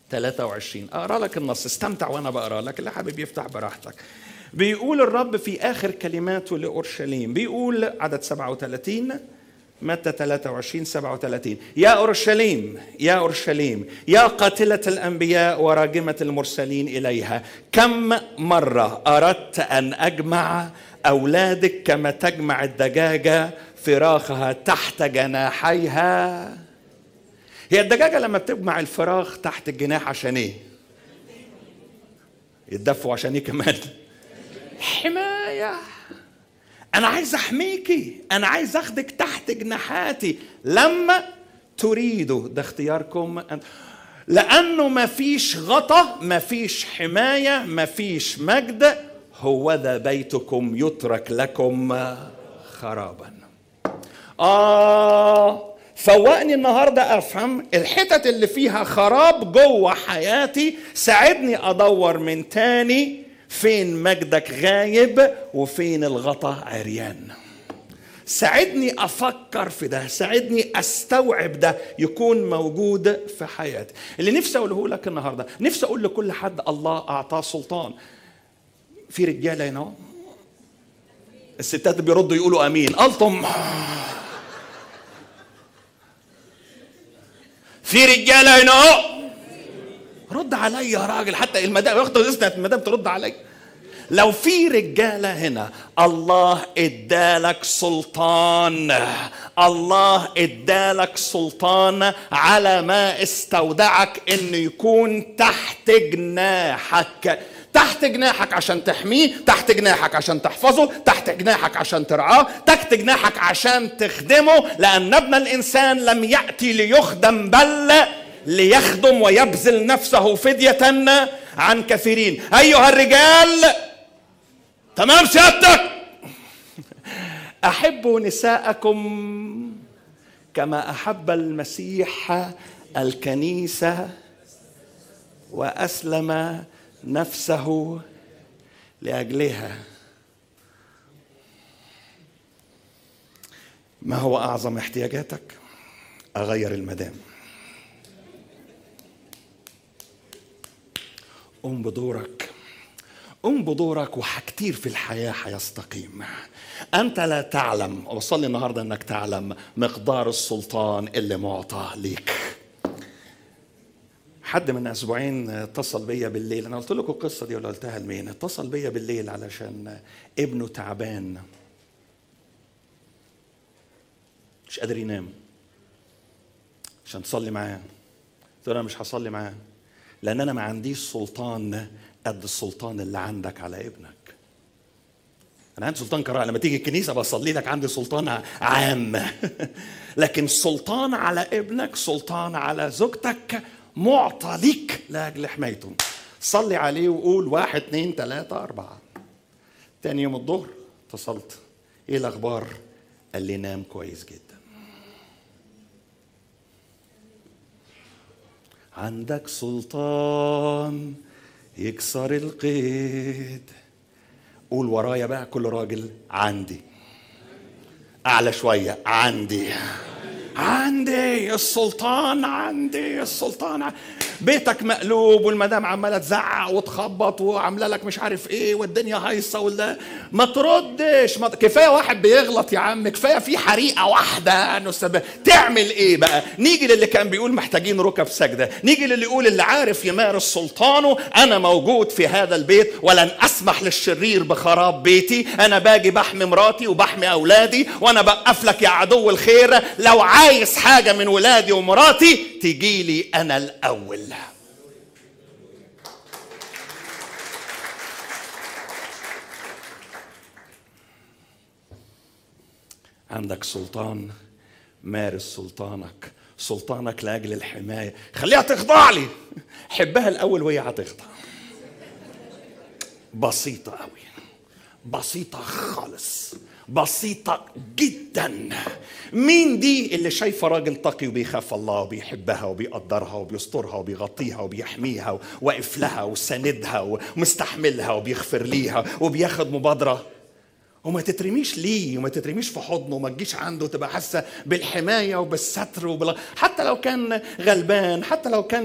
23 اقرا لك النص استمتع وانا بقرا لك اللي حابب يفتح براحتك بيقول الرب في اخر كلماته لاورشليم بيقول عدد 37 متى 23 37 يا اورشليم يا اورشليم يا قاتله الانبياء وراجمه المرسلين اليها كم مره اردت ان اجمع اولادك كما تجمع الدجاجه فراخها تحت جناحيها هي الدجاجه لما بتجمع الفراخ تحت الجناح عشان ايه يتدفوا عشان ايه كمان حمايه انا عايز احميكي انا عايز اخدك تحت جناحاتي لما تريدوا ده اختياركم أن... لانه ما فيش غطا ما فيش حمايه ما فيش مجد هو ذا بيتكم يترك لكم خرابا اه فوقني النهارده افهم الحتت اللي فيها خراب جوه حياتي ساعدني ادور من تاني فين مجدك غايب وفين الغطا عريان ساعدني افكر في ده ساعدني استوعب ده يكون موجود في حياتي اللي نفسي اقوله لك النهارده نفسي اقول لكل حد الله اعطاه سلطان في رجاله هنا الستات بيردوا يقولوا امين الطم في رجاله هنا رد عليا يا راجل حتى المدام ياخد اذن المدام ترد عليا لو في رجالة هنا الله ادالك سلطان الله ادالك سلطان على ما استودعك انه يكون تحت جناحك تحت جناحك عشان تحميه تحت جناحك عشان تحفظه تحت جناحك عشان ترعاه تحت جناحك عشان تخدمه لأن ابن الإنسان لم يأتي ليخدم بل ليخدم ويبذل نفسه فدية عن كثيرين أيها الرجال تمام سيادتك أحبوا نساءكم كما أحب المسيح الكنيسة وأسلم نفسه لاجلها ما هو اعظم احتياجاتك اغير المدام قم بدورك قم بدورك وحكتير في الحياة هيستقيم أنت لا تعلم وصلي النهاردة أنك تعلم مقدار السلطان اللي معطى ليك حد من اسبوعين اتصل بيا بالليل انا قلت لكم القصه دي ولا قلتها لمين اتصل بيا بالليل علشان ابنه تعبان مش قادر ينام عشان تصلي معاه قلت له انا مش هصلي معاه لان انا ما عنديش سلطان قد السلطان اللي عندك على ابنك انا عندي سلطان كراهه لما تيجي الكنيسه بصلي لك عندي سلطان عام لكن سلطان على ابنك سلطان على زوجتك معطى ليك لاجل حمايته صلي عليه وقول واحد اثنين ثلاثة أربعة تاني يوم الظهر اتصلت ايه الأخبار قال لي نام كويس جدا عندك سلطان يكسر القيد قول ورايا بقى كل راجل عندي أعلى شوية عندي عندي السلطان عندي السلطان عندي. بيتك مقلوب والمدام عماله تزعق وتخبط وعامله لك مش عارف ايه والدنيا هايصه ولا ما تردش ما... كفايه واحد بيغلط يا عم كفايه في حريقه واحده نسب... تعمل ايه بقى نيجي للي كان بيقول محتاجين ركب سجده نيجي للي يقول اللي عارف يمارس سلطانه انا موجود في هذا البيت ولن اسمح للشرير بخراب بيتي انا باجي بحمي مراتي وبحمي اولادي وانا بقف لك يا عدو الخير لو عايز حاجه من ولادي ومراتي تجي لي انا الاول عندك سلطان مارس سلطانك سلطانك لاجل الحمايه خليها تخضع لي حبها الاول وهي هتخضع بسيطه قوي بسيطه خالص بسيطة جدا مين دي اللي شايفة راجل تقي وبيخاف الله وبيحبها وبيقدرها وبيسترها وبيغطيها وبيحميها واقف لها وساندها ومستحملها وبيغفر ليها وبياخد مبادرة وما تترميش ليه وما تترميش في حضنه وما تجيش عنده تبقى حاسه بالحمايه وبالستر وبال... حتى لو كان غلبان حتى لو كان